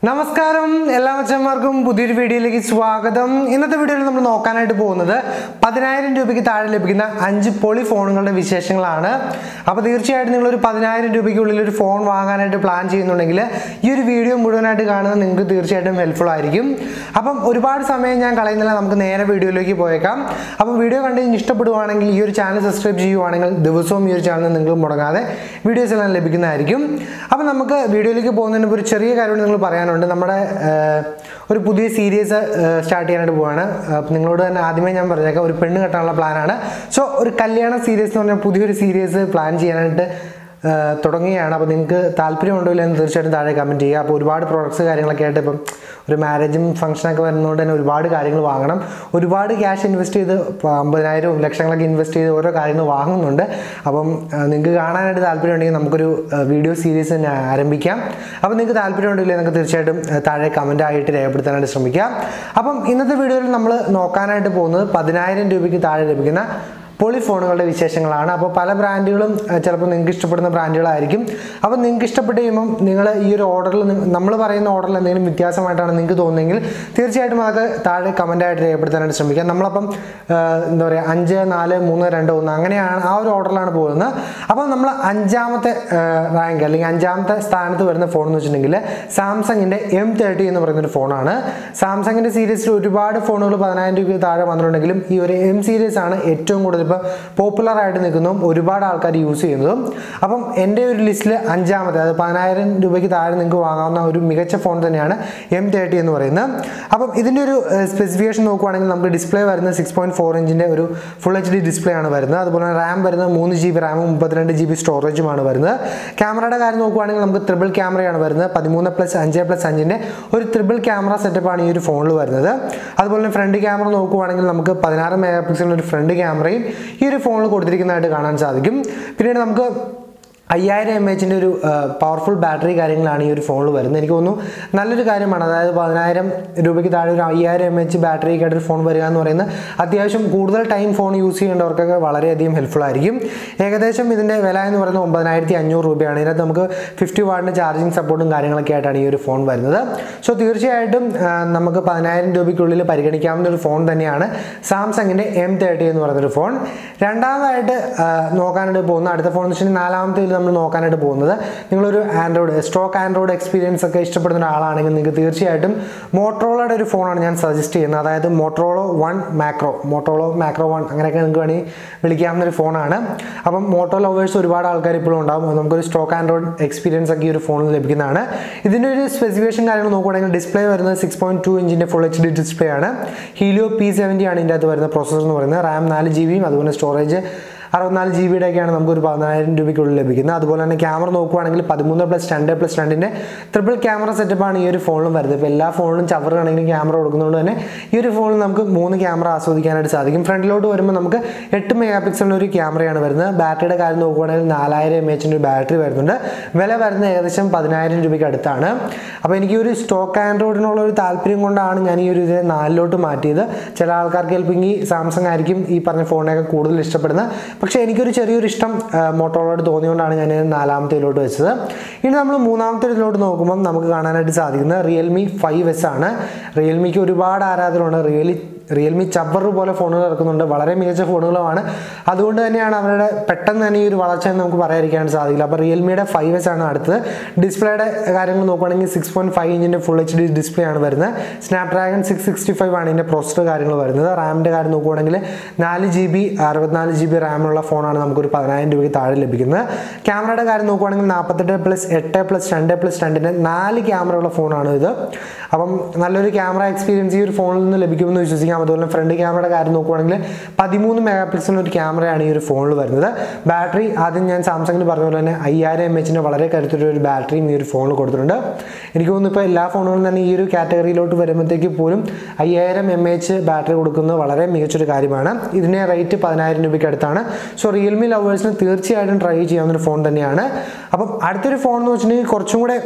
നമസ്കാരം എല്ലാ അച്ഛന്മാർക്കും പുതിയൊരു വീഡിയോയിലേക്ക് സ്വാഗതം ഇന്നത്തെ വീഡിയോയിൽ നമ്മൾ നോക്കാനായിട്ട് പോകുന്നത് പതിനായിരം രൂപയ്ക്ക് താഴെ ലഭിക്കുന്ന അഞ്ച് പൊളി ഫോണുകളുടെ വിശേഷങ്ങളാണ് അപ്പോൾ തീർച്ചയായിട്ടും നിങ്ങളൊരു പതിനായിരം രൂപയ്ക്കുള്ളിൽ ഒരു ഫോൺ വാങ്ങാനായിട്ട് പ്ലാൻ ചെയ്യുന്നുണ്ടെങ്കിൽ ഈ ഒരു വീഡിയോ മുഴുവനായിട്ട് കാണുന്നത് നിങ്ങൾക്ക് തീർച്ചയായിട്ടും ഹെൽപ്ഫുൾ ആയിരിക്കും അപ്പം ഒരുപാട് സമയം ഞാൻ കളയുന്നില്ല നമുക്ക് നേരെ വീഡിയോയിലേക്ക് പോയേക്കാം അപ്പം വീഡിയോ കണ്ട് കഴിഞ്ഞ് ഇഷ്ടപ്പെടുവാണെങ്കിൽ ഈ ഒരു ചാനൽ സബ്സ്ക്രൈബ് ചെയ്യുവാണെങ്കിൽ ദിവസവും ഈ ഒരു ചാനൽ നിങ്ങൾ മുടങ്ങാതെ വീഡിയോസ് എല്ലാം ലഭിക്കുന്നതായിരിക്കും അപ്പം നമുക്ക് വീഡിയോയിലേക്ക് പോകുന്നതിന് മുമ്പ് ഒരു ചെറിയ കാര്യം നിങ്ങൾ പറയാനുണ്ട് നമ്മുടെ ഏഹ്, ഒരു പുതിയ സീരീസ് സ്റ്റാർട്ട് ചെയ്യാനായിട്ട് പോവാണ് അപ്പം നിങ്ങളോട് തന്നെ ആദ്യമേ ഞാൻ പറഞ്ഞേക്കാം ഒരു പെണ്ണ് കെട്ടാനുള്ള പ്ലാനാണ് സോ ഒരു കല്യാണ സീരീസ് എന്ന് പറഞ്ഞാൽ പുതിയൊരു സീരീസ് പ്ലാൻ ചെയ്യാനായിട്ട് ഏഹ്, തുടങ്ങുകയാണ് അപ്പോൾ നിങ്ങൾക്ക് താല്പര്യമുണ്ടോ ഇല്ലെന്ന് തീർച്ചയായിട്ടും താഴെ കമൻറ്റ് ചെയ്യുക അപ്പോൾ ഒരുപാട് പ്രോഡക്ട്സ് കാര്യങ്ങളൊക്കെ ആയിട്ട് ഇപ്പം ഒരു മാരേജും ഫംഗ്ഷനൊക്കെ വരുന്നതുകൊണ്ട് തന്നെ ഒരുപാട് കാര്യങ്ങൾ വാങ്ങണം ഒരുപാട് ക്യാഷ് ഇൻവെസ്റ്റ് ചെയ്ത് ഇപ്പം അമ്പതിനായിരവും ലക്ഷങ്ങളൊക്കെ ഇൻവെസ്റ്റ് ചെയ്ത് ഓരോ കാര്യങ്ങൾ വാങ്ങുന്നുണ്ട് അപ്പം നിങ്ങൾക്ക് കാണാനായിട്ട് താല്പര്യം ഉണ്ടെങ്കിൽ നമുക്കൊരു വീഡിയോ സീരീസ് തന്നെ ആരംഭിക്കാം അപ്പം നിങ്ങൾക്ക് താല്പര്യം ഉണ്ടെങ്കിൽ നിങ്ങൾക്ക് തീർച്ചയായിട്ടും ആ, താഴെ കമൻ്റ് ആയിട്ട് രേഖപ്പെടുത്താനായിട്ട് ശ്രമിക്കാം അപ്പം ഇന്നത്തെ വീഡിയോയിൽ നമ്മൾ നോക്കാനായിട്ട് പോകുന്നത് പതിനായിരം രൂപയ്ക്ക് താഴെ ലഭിക്കുന്ന പൊളി ഫോണുകളുടെ വിശേഷങ്ങളാണ് അപ്പോൾ പല ബ്രാൻഡുകളും അഹ് ചിലപ്പോൾ നിങ്ങൾക്ക് ഇഷ്ടപ്പെടുന്ന ബ്രാൻഡുകളായിരിക്കും അപ്പോൾ നിങ്ങൾക്ക് ഇഷ്ടപ്പെട്ട് കഴിയുമ്പം നിങ്ങൾ ഈ ഒരു ഓർഡറിൽ നമ്മൾ പറയുന്ന ഓർഡറിൽ എന്തെങ്കിലും വ്യത്യാസമായിട്ടാണ് നിങ്ങൾക്ക് തോന്നുന്നതെങ്കിൽ തീർച്ചയായിട്ടും അതൊക്കെ താഴെ കമൻ്റായിട്ട് രേഖപ്പെടുത്താനായിട്ട് ശ്രമിക്കാം നമ്മളപ്പം ആഹ് എന്താ പറയുക അഞ്ച് നാല് മൂന്ന് രണ്ട് ഒന്ന് അങ്ങനെയാണ് ആ ഒരു ഓർഡറിലാണ് പോകുന്നത് അപ്പോൾ നമ്മൾ അഞ്ചാമത്തെ റാങ്ക് അല്ലെങ്കിൽ അഞ്ചാമത്തെ സ്ഥാനത്ത് വരുന്ന ഫോൺ എന്ന് വെച്ചിട്ടുണ്ടെങ്കിൽ സാംസങ്ങിൻ്റെ എം തേർട്ടി എന്ന് പറയുന്നൊരു ഫോണാണ് സാംസങ്ങിൻ്റെ സീരീസിൽ ഒരുപാട് ഫോണുകൾ പതിനായിരം രൂപയ്ക്ക് താഴെ വന്നിട്ടുണ്ടെങ്കിലും ഈ ഒരു എം സീരീസ് ആണ് ഏറ്റവും കൂടുതൽ ഇപ്പോൾ പോപ്പുലർ ആയിട്ട് നിൽക്കുന്നതും ഒരുപാട് ആൾക്കാർ യൂസ് ചെയ്യുന്നതും അപ്പം എൻ്റെ ഒരു ലിസ്റ്റിൽ അഞ്ചാമത്തെ അതായത് പതിനായിരം രൂപയ്ക്ക് താഴെ നിങ്ങൾക്ക് വാങ്ങാവുന്ന ഒരു മികച്ച ഫോൺ തന്നെയാണ് എം തേർട്ടി എന്ന് പറയുന്നത് അപ്പം ഇതിൻ്റെ ഒരു സ്പെസിഫിക്കേഷൻ നോക്കുവാണെങ്കിൽ നമുക്ക് ഡിസ്പ്ലേ വരുന്നത് സിക്സ് പോയിൻറ്റ് ഫോർ ഇഞ്ചിൻ്റെ ഒരു ഫുൾ എച്ച് ഡി ഡിസ്പ്ലേ ആണ് വരുന്നത് അതുപോലെ തന്നെ റാം വരുന്നത് മൂന്ന് ജി ബി റാമും മുപ്പത്തിരണ്ട് ജി ബി സ്റ്റോറേജുമാണ് വരുന്നത് ക്യാമറയുടെ കാര്യം നോക്കുവാണെങ്കിൽ നമുക്ക് ത്രിബിൾ ക്യാമറയാണ് വരുന്നത് പതിമൂന്ന് പ്ലസ് അഞ്ച് പ്ലസ് അഞ്ചിൻ്റെ ഒരു ത്രിബിൾ ക്യാമറ സെറ്റപ്പാണ് ഈ ഒരു ഫോണിൽ വരുന്നത് അതുപോലെ തന്നെ ഫ്രണ്ട് ക്യാമറ നോക്കുവാണെങ്കിൽ നമുക്ക് പതിനാറ് മെഗാ പിക്സലിൻ്റെ ഒരു ഫ്രണ്ട് ക്യാമറയും ഈ ഒരു ഫോണിൽ കൊടുത്തിരിക്കുന്നതായിട്ട് കാണാൻ സാധിക്കും പിന്നീട് നമുക്ക് അയ്യായിരം എം എച്ചിൻ്റെ ഒരു പവർഫുൾ ബാറ്ററി കാര്യങ്ങളാണ് ഈ ഒരു ഫോണിൽ വരുന്നത് എനിക്ക് തോന്നുന്നു നല്ലൊരു കാര്യമാണ് അതായത് പതിനായിരം രൂപയ്ക്ക് താഴെ ഒരു അയ്യായിരം എം എച്ച് ബാറ്ററിയൊക്കെ ആയിട്ട് ഒരു ഫോൺ വരിക എന്ന് പറയുന്നത് അത്യാവശ്യം കൂടുതൽ ടൈം ഫോൺ യൂസ് ചെയ്യേണ്ടവർക്കൊക്കെ വളരെയധികം ഹെൽപ്ഫുൾ ആയിരിക്കും ഏകദേശം ഇതിൻ്റെ വില എന്ന് പറയുന്നത് ഒമ്പതിനായിരത്തി അഞ്ഞൂറ് രൂപയാണ് ഇതിനകത്ത് നമുക്ക് ഫിഫ്റ്റി വാട്ടിൻ്റെ ചാർജിങ് സപ്പോർട്ടും കാര്യങ്ങളൊക്കെ ആയിട്ടാണ് ഈ ഒരു ഫോൺ വരുന്നത് സോ തീർച്ചയായിട്ടും ആ, നമുക്ക് പതിനായിരം രൂപയ്ക്കുള്ളിൽ പരിഗണിക്കാവുന്ന ഒരു ഫോൺ തന്നെയാണ് സാംസങ്ങിൻ്റെ എം തേർട്ടി എന്ന് പറയുന്നൊരു ഫോൺ രണ്ടാമതായിട്ട് ആ, നോക്കാനായിട്ട് പോകുന്ന അടുത്ത ഫോൺ എന്ന് വെച്ചിട്ടുണ്ടെങ്കിൽ നാലാമത്തെ ഇതിൽ നമ്മൾ നോക്കാനായിട്ട് പോകുന്നത് നിങ്ങളൊരു ആൻഡ്രോയിഡ് സ്റ്റോക്ക് ആൻഡ്രോയിഡ് എക്സ്പീരിയൻസ് ഒക്കെ ഇഷ്ടപ്പെടുന്ന ഒരാളാണെങ്കിൽ നിങ്ങൾക്ക് തീർച്ചയായിട്ടും മോട്ടറോളയുടെ ഒരു ഫോണാണ് ഞാൻ സജസ്റ്റ് ചെയ്യുന്നത് അതായത് Motorola One Macro Motorola Macro One അങ്ങനെയൊക്കെ നിങ്ങൾക്ക് വേണമെങ്കിൽ വിളിക്കാവുന്ന ഒരു ഫോണാണ് അപ്പം മോട്ടോ ലവേഴ്സ് ഒരുപാട് ആൾക്കാർ ഇപ്പോഴും ഉണ്ടാകും അപ്പോൾ നമുക്കൊരു സ്റ്റോക്ക് ആൻഡ്രോയിഡ് എക്സ്പീരിയൻസ് ഒക്കെ ഈ ഒരു ഫോണിൽ ലഭിക്കുന്നതാണ് ഇതിൻ്റെ ഒരു സ്പെസിഫിക്കേഷൻ കാര്യങ്ങൾ നോക്കുകയാണെങ്കിൽ ഡിസ്പ്ലേ വരുന്നത് സിക്സ് പോയിൻറ്റ് ടു ഇഞ്ചിൻ്റെ ഫുൾ എച്ച് ഡി ഡിസ്പ്ലേ ആണ് ഹീലിയോ പി സെവൻറ്റി ആണ് ഇതിൻ്റെ അകത്ത് വരുന്ന പ്രോസസ്സർ എന്ന് പറയുന്നത് റാം നാല് ജി ബിയും അതുപോലെ സ്റ്റോറേജ് അറുപത്തിനാല് ജി ബിയുടെ ഒക്കെയാണ് നമുക്ക് ഒരു പതിനായിരം രൂപയ്ക്കുള്ളിൽ ലഭിക്കുന്നത് അതുപോലെ തന്നെ ക്യാമറ നോക്കുവാണെങ്കിൽ പതിമൂന്ന് പ്ലസ് രണ്ട് പ്ലസ് രണ്ടിൻ്റെ ട്രിപ്പിൾ ക്യാമറ സെറ്റപ്പാണ് ഈ ഒരു ഫോണിലും വരുന്നത് ഇപ്പോൾ എല്ലാ ഫോണിലും ചവറാണെങ്കിലും ക്യാമറ കൊടുക്കുന്നതുകൊണ്ട് തന്നെ ഈ ഒരു ഫോണിൽ നമുക്ക് മൂന്ന് ക്യാമറ ആസ്വദിക്കാനായിട്ട് സാധിക്കും ഫ്രണ്ടിലോട്ട് വരുമ്പോൾ നമുക്ക് എട്ട് മെഗാ പിക്സലിൻ്റെ ഒരു ക്യാമറയാണ് വരുന്നത് ബാറ്ററിയുടെ കാര്യം നോക്കുവാണെങ്കിൽ നാലായിരം എം എച്ചിൻ്റെ ഒരു ബാറ്ററി വരുന്നുണ്ട് വില വരുന്നത് ഏകദേശം പതിനായിരം രൂപയ്ക്ക് അടുത്താണ് അപ്പോൾ എനിക്ക് ഈ ഒരു സ്റ്റോക്ക് ആൻഡ്രോയിഡിനുള്ള ഒരു താല്പര്യം കൊണ്ടാണ് ഞാൻ ഈ ഒരു ഇതിനെ നാലിലോട്ട് മാറ്റിയത് ചില ആൾക്കാർക്ക് ചിലപ്പോൾ ഈ സാംസങ് ആയിരിക്കും ഈ പറഞ്ഞ ഫോണിനൊക്കെ കൂടുതൽ ഇഷ്ടപ്പെടുന്നത് പക്ഷേ എനിക്കൊരു ചെറിയൊരു ഇഷ്ടം മോട്ടോറോട് തോന്നിയുകൊണ്ടാണ് ഞാൻ ഇത് നാലാമത്തെ ഇതിലോട്ട് വെച്ചത് ഇനി നമ്മൾ മൂന്നാമത്തെ ഇതിലോട്ട് നോക്കുമ്പം നമുക്ക് കാണാനായിട്ട് സാധിക്കുന്നത് റിയൽമി ഫൈവ് എസ് ആണ് റിയൽമിക്ക് ഒരുപാട് ആരാധനയുണ്ട് റിയലി റിയൽമി ചബ്ബർ പോലെ ഫോണുകൾ ഇറക്കുന്നുണ്ട് വളരെ മികച്ച ഫോണുകളുമാണ് അതുകൊണ്ട് തന്നെയാണ് അവരുടെ പെട്ടെന്ന് തന്നെ ഈ ഒരു വളർച്ച എന്ന് നമുക്ക് പറയാതിരിക്കാൻ സാധിക്കില്ല അപ്പോൾ റിയൽമിയുടെ ഫൈവ് എസ് ആണ് അടുത്തത് ഡിസ്പ്ലേയുടെ കാര്യങ്ങൾ നോക്കുകയാണെങ്കിൽ സിക്സ് പോയിൻറ്റ് ഫൈവ് ഇഞ്ചിൻ്റെ ഫുൾ എച്ച് ഡി ഡിസ്പ്ലേ ആണ് വരുന്നത് സ്നാപ്ഡ്രാഗൺ സിക്സ് സിക്സ്റ്റി ഫൈവ് ആണ് ഇതിൻ്റെ പ്രോസസ്സർ കാര്യങ്ങൾ വരുന്നത് റാമിൻ്റെ കാര്യം നോക്കുകയാണെങ്കിൽ നാല് ജി ബി അറുപത്തിനാല് ജി ബി റാമുള്ള ഫോണാണ് നമുക്കൊരു പതിനായിരം രൂപയ്ക്ക് താഴെ ലഭിക്കുന്നത് ക്യാമറയുടെ കാര്യം നോക്കുകയാണെങ്കിൽ നാൽപ്പത്തെട്ട് പ്ലസ് എട്ട് പ്ലസ് രണ്ട് പ്ലസ് രണ്ടിൻ്റെ നാല് ക്യാമറയുള്ള ഫോണാണ് ഇത് അപ്പം നല്ലൊരു ക്യാമറ എക്സ്പീരിയൻസ് ഈ ഒരു ഫോണിൽ നിന്ന് ലഭിക്കുമെന്ന് വിശ്വസിക്കാം അതുപോലെ ഫ്രണ്ട് ക്യാമറയുടെ കാര്യം നോക്കുവാണെങ്കിൽ പതിമൂന്ന് മെഗാ പിക്സലിൻ്റെ ഒരു ക്യാമറയാണ് ഈ ഒരു ഫോണിൽ വരുന്നത് ബാറ്ററി ആദ്യം ഞാൻ സാംസങ്ങിന് പറഞ്ഞ പോലെ തന്നെ അയ്യായിരം എം എച്ചിൻ്റെ വളരെ കരുത്തുള്ള ഒരു ബാറ്ററിയും ഈ ഒരു ഫോണിൽ കൊടുത്തിട്ടുണ്ട് എനിക്ക് തോന്നുന്നു ഇപ്പോൾ എല്ലാ ഫോണുകളും തന്നെ ഈ ഒരു കാറ്റഗറിയിലോട്ട് വരുമ്പോഴത്തേക്ക് പോലും അയ്യായിരം എം എച്ച് ബാറ്ററി കൊടുക്കുന്നത് വളരെ മികച്ചൊരു കാര്യമാണ് ഇതിൻ്റെ റേറ്റ് പതിനായിരം രൂപയ്ക്ക് അടുത്താണ് സോ റിയൽമി ലവേഴ്സിന് തീർച്ചയായിട്ടും ട്രൈ ചെയ്യാവുന്ന ഒരു ഫോൺ തന്നെയാണ് അപ്പം അടുത്തൊരു ഫോൺ എന്ന് വെച്ചിട്ടുണ്ടെങ്കിൽ കുറച്ചും കൂടെ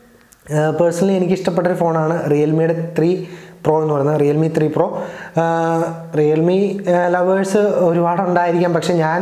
പേഴ്സണലി എനിക്ക് ഇഷ്ടപ്പെട്ട ഒരു ഫോണാണ് റിയൽമിയുടെ ത്രീ പ്രോ എന്ന് പറയുന്നത് Realme three pro Realme lovers ഒരുപാടുണ്ടായിരിക്കാം പക്ഷെ ഞാൻ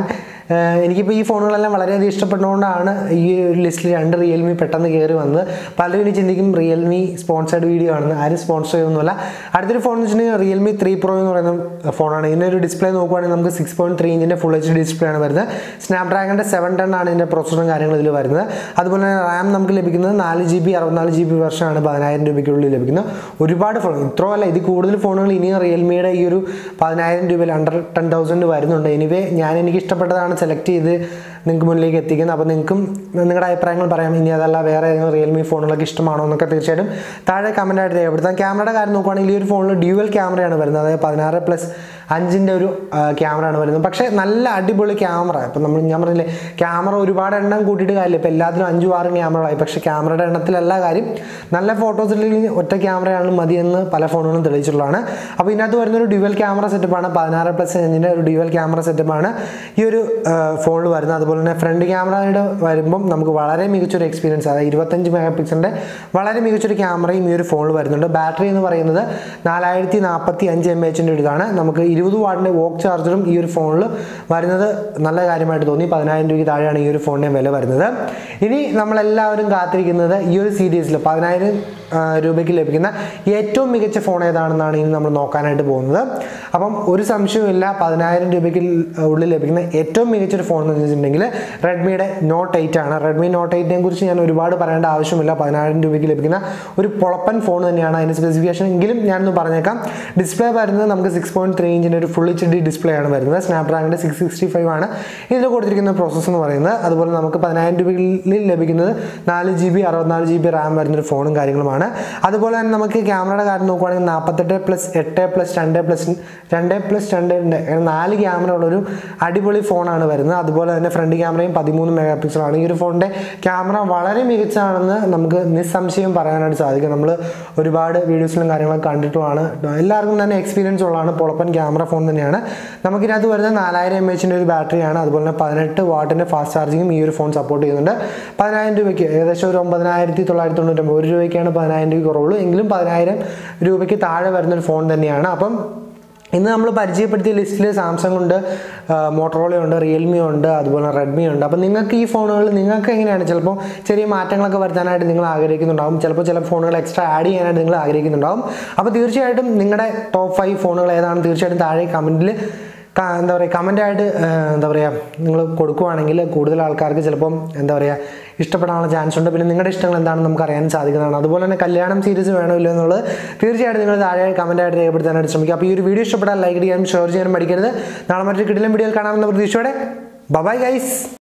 ഏഹ് എനിക്കിപ്പോൾ ഈ ഫോണുകളെല്ലാം വളരെയധികം ഇഷ്ടപ്പെടുന്നതുകൊണ്ടാണ് ഈ ഒരു ലിസ്റ്റിൽ രണ്ട് റിയൽമി പെട്ടെന്ന് കയറി വന്നത് പലരും ഇനി ചിന്തിക്കും റിയൽമി സ്പോൺസേഡ് വീഡിയോ ആണെന്ന് ആരും സ്പോൺസർ ചെയ്തൊന്നുമല്ല അടുത്തൊരു ഫോൺ എന്ന് വെച്ചിട്ടുണ്ടെങ്കിൽ റിയൽമി ത്രീ പ്രോ എന്ന് പറയുന്ന ഫോണാണ് ഇതിൻ്റെ ഒരു ഡിസ്പ്ലേ നോക്കുവാണെങ്കിൽ നമുക്ക് സിക്സ് പോയിന്റ് ത്രീ ഇഞ്ചിൻ്റെ ഫുൾ എച്ച് ഡി ഡിസ്പ്ലേ ആണ് വരുന്നത് സ്നാപ്ഡ്രാഗണിൻ്റെ സെവൻ ടെൻ ആണ് ഇതിൻ്റെ പ്രോസസ്സറും കാര്യങ്ങളും ഇതിൽ വരുന്നത് അതുപോലെ തന്നെ റാം നമുക്ക് ലഭിക്കുന്നത് നാല് ജി ബി അറുപത്തിനാല് ജി ബി വെർഷനാണ് പതിനായിരം രൂപയ്ക്കുള്ളിൽ ലഭിക്കുന്നത് ഒരുപാട് ഫോൺ ഇത്രയല്ല ഇത് കൂടുതൽ ഫോണുകൾ ഇനിയും റിയൽമിയുടെ ഈ ഒരു പതിനായിരം രൂപയിൽ അണ്ടർ ടെൻ തൗസൻഡ് വരുന്നുണ്ട് എനിവേ ഞാൻ എനിക്ക് ഇഷ്ടപ്പെട്ടതാണ് സെലക്ട് ചെയ്ത് നിങ്ങൾക്ക് മുന്നിലേക്ക് എത്തിക്കുന്നത് അപ്പോൾ നിങ്ങൾക്കും നിങ്ങളുടെ അഭിപ്രായങ്ങൾ പറയാം ഇനി അതല്ല വേറെ ഏതെങ്കിലും റിയൽമി ഫോണുകളൊക്കെ ഇഷ്ടമാണോ എന്നൊക്കെ തീർച്ചയായിട്ടും താഴെ കമൻ്റ് ആയിട്ട് രേഖപ്പെടുത്താം ക്യാമറയുടെ കാര്യം നോക്കുവാണെങ്കിൽ ഈ ഒരു ഫോണിൽ ഡ്യുവൽ ക്യാമറയാണ് വരുന്നത് അതായത് പതിനാറ് പ്ലസ് അഞ്ചിൻ്റെ ഒരു ക്യാമറയാണ് വരുന്നത് പക്ഷേ നല്ല അടിപൊളി ക്യാമറ ഇപ്പം നമ്മൾ ഞാൻ പറഞ്ഞില്ലേ ക്യാമറ ഒരുപാട് എണ്ണം കൂട്ടിയിട്ട് കാര്യമില്ല ഇപ്പം എല്ലാത്തിനും അഞ്ചും ആറും ക്യാമറകളായി പക്ഷേ ക്യാമറയുടെ എണ്ണത്തിലല്ല കാര്യം നല്ല ഫോട്ടോസ് ഇല്ലെങ്കിൽ ഒറ്റ ക്യാമറയാണ് മതിയെന്ന് പല ഫോണുകളും തെളിയിച്ചിട്ടുള്ളതാണ് അപ്പോൾ ഇതിനകത്ത് വരുന്നൊരു ഡ്യുവൽ ക്യാമറ സെറ്റപ്പാണ് പതിനാറ് പ്ലസ് അഞ്ചിൻ്റെ ഒരു ഡ്യുവൽ ക്യാമറ സെറ്റപ്പാണ് ഈ ഒരു ഫോണിൽ വരുന്നത് അതുപോലെ തന്നെ ഫ്രണ്ട് ക്യാമറയുടെ വരുമ്പം നമുക്ക് വളരെ മികച്ചൊരു എക്സ്പീരിയൻസ് അതായത് ഇരുപത്തഞ്ച് മെഗാ പിക്സലിൻ്റെ വളരെ മികച്ചൊരു ക്യാമറയും ഈ ഒരു ഫോണിൽ വരുന്നുണ്ട് ബാറ്ററി എന്ന് പറയുന്നത് നാലായിരത്തി നാൽപ്പത്തി അഞ്ച് എം എച്ചിൻ്റെ ഒരു ഇതാണ് നമുക്ക് ഇരുപത് വാട്ടിൻ്റെ വോക്ക് ചാർജറും ഈ ഒരു ഫോണിൽ വരുന്നത് നല്ല കാര്യമായിട്ട് തോന്നി പതിനായിരം രൂപയ്ക്ക് താഴെയാണ് ഈ ഒരു ഫോണിൻ്റെ വില വരുന്നത് ഇനി നമ്മളെല്ലാവരും കാത്തിരിക്കുന്നത് ഈ ഒരു സീരീസിൽ പതിനായിരം ആ, രൂപയ്ക്ക് ലഭിക്കുന്ന ഏറ്റവും മികച്ച ഫോൺ ഏതാണെന്നാണ് ഇനി നമ്മൾ നോക്കാനായിട്ട് പോകുന്നത് അപ്പം ഒരു സംശയവുമില്ല പതിനായിരം രൂപയ്ക്ക് ഉള്ളിൽ ലഭിക്കുന്ന ഏറ്റവും മികച്ചൊരു ഫോൺ എന്ന് വെച്ചിട്ടുണ്ടെങ്കിൽ റെഡ്മിയുടെ നോട്ട് എയ്റ്റ് ആണ് റെഡ്മി നോട്ട് എയ്റ്റിനെ കുറിച്ച് ഞാൻ ഒരുപാട് പറയേണ്ട ആവശ്യമില്ല പതിനായിരം രൂപയ്ക്ക് ലഭിക്കുന്ന ഒരു പൊളപ്പൻ ഫോൺ തന്നെയാണ് അതിൻ്റെ സ്പെസിഫിക്കേഷൻ എങ്കിലും ഞാനൊന്ന് പറഞ്ഞേക്കാം ഡിസ്പ്ലേ വരുന്നത് നമുക്ക് സിക്സ് പോയിന്റ് ത്രീ ഇഞ്ചിൻ്റെ ഒരു ഫുൾ എച്ച് ഡി ഡിസ്പ്ലേ ആണ് വരുന്നത് സ്നാപ്ഡ്രാഗണിൻ്റെ സിക്സ് സിക്സ്റ്റി ഫൈവ് ആണ് ഇതിൽ കൊടുത്തിരിക്കുന്ന പ്രോസസ്സ് എന്ന് പറയുന്നത് അതുപോലെ നമുക്ക് പതിനായിരം രൂപയിൽ ലഭിക്കുന്നത് നാല് ജി ബി അറുപത്തിനാല് ജി ബി റാം വരുന്നൊരു ഫോണും കാര്യങ്ങളുമാണ് അതുപോലെ തന്നെ നമുക്ക് ക്യാമറയുടെ കാര്യം നോക്കുവാണെങ്കിൽ നാൽപ്പത്തെട്ട് പ്ലസ് എട്ട് പ്ലസ് രണ്ട് പ്ലസ് രണ്ട് പ്ലസ് രണ്ട് ഉണ്ട് അങ്ങനെ നാല് ക്യാമറ ഉള്ളൊരു അടിപൊളി ഫോണാണ് വരുന്നത് അതുപോലെ തന്നെ ഫ്രണ്ട് ക്യാമറയും പതിമൂന്ന് മെഗാ പിക്സലാണ് ഈ ഒരു ഫോണിൻ്റെ ക്യാമറ വളരെ മികച്ചതാണെന്ന് നമുക്ക് നിസ്സംശയം പറയാനായിട്ട് സാധിക്കും നമ്മൾ ഒരുപാട് വീഡിയോസിലും കാര്യങ്ങളൊക്കെ കണ്ടിട്ടുമാണ് എല്ലാവർക്കും തന്നെ എക്സ്പീരിയൻസ് ഉള്ളതാണ് പൊളപ്പൻ ക്യാമറ ഫോൺ തന്നെയാണ് നമുക്കിതിനകത്ത് വരുന്നത് നാലായിരം എം എച്ചിൻ്റെ ഒരു ബാറ്ററിയാണ് അതുപോലെ തന്നെ പതിനെട്ട് വാട്ടിൻ്റെ ഫാസ്റ്റ് ചാർജിങ്ങും ഈ ഒരു ഫോൺ സപ്പോർട്ട് ചെയ്യുന്നുണ്ട് പതിനായിരം രൂപയ്ക്ക് ഏകദേശം ഒരു ഒമ്പതിനായിരത്തി തൊള്ളായിരത്തി തൊണ്ണൂറ്റൊമ്പത് ഒരു രൂപയ്ക്കാണ് പതിനായിരം രൂപയ്ക്ക് കുറവുള്ളൂ എങ്കിലും പതിനായിരം രൂപയ്ക്ക് താഴെ വരുന്നൊരു ഫോൺ തന്നെയാണ് അപ്പം ഇന്ന് നമ്മൾ പരിചയപ്പെടുത്തിയ ലിസ്റ്റിൽ സാംസങ് ഉണ്ട് മോട്ടറോള ഉണ്ട് റിയൽമി ഉണ്ട് അതുപോലെ റെഡ്മി ഉണ്ട് അപ്പോൾ നിങ്ങൾക്ക് ഈ ഫോണുകൾ നിങ്ങൾക്ക് എങ്ങനെയാണ് ചിലപ്പോൾ ചെറിയ മാറ്റങ്ങളൊക്കെ വരുത്താനായിട്ട് നിങ്ങൾ ആഗ്രഹിക്കുന്നുണ്ടാവും ചിലപ്പോൾ ചില ഫോണുകൾ എക്സ്ട്രാ ആഡ് ചെയ്യാനായിട്ട് നിങ്ങൾ ആഗ്രഹിക്കുന്നുണ്ടാവും അപ്പോൾ തീർച്ചയായിട്ടും നിങ്ങളുടെ ടോപ്പ് ഫൈവ് ഫോണുകൾ ഏതാണ് തീർച്ചയായിട്ടും താഴെ കമൻറ്റിൽ എന്താ പറയുക കമൻ്റായിട്ട് എന്താ പറയുക നിങ്ങൾ കൊടുക്കുവാണെങ്കിൽ കൂടുതൽ ആൾക്കാർക്ക് ചിലപ്പം എന്താ പറയുക ഇഷ്ടപ്പെടാനുള്ള ചാൻസ് ഉണ്ട് പിന്നെ നിങ്ങളുടെ ഇഷ്ടങ്ങൾ എന്താണെന്ന് നമുക്ക് അറിയാൻ സാധിക്കുന്നതാണ് അതുപോലെ തന്നെ കല്യാണം സീരീസ് വേണോ ഇല്ലയോ എന്നുള്ളത് തീർച്ചയായിട്ടും നിങ്ങൾ താഴെ കമൻറ്റായിട്ട് രേഖപ്പെടുത്താനായിട്ട് ശ്രമിക്കുക അപ്പോൾ ഈ ഒരു വീഡിയോ ഇഷ്ടപ്പെട്ടാൽ ലൈക്ക് ചെയ്യാനും ഷെയർ ചെയ്യാനും മടിക്കരുത് നാളെ മറ്റൊരു കിടിലം വീഡിയോയിൽ കാണാമെന്ന പ്രതീക്ഷയോടെ ബൈ ഗൈസ്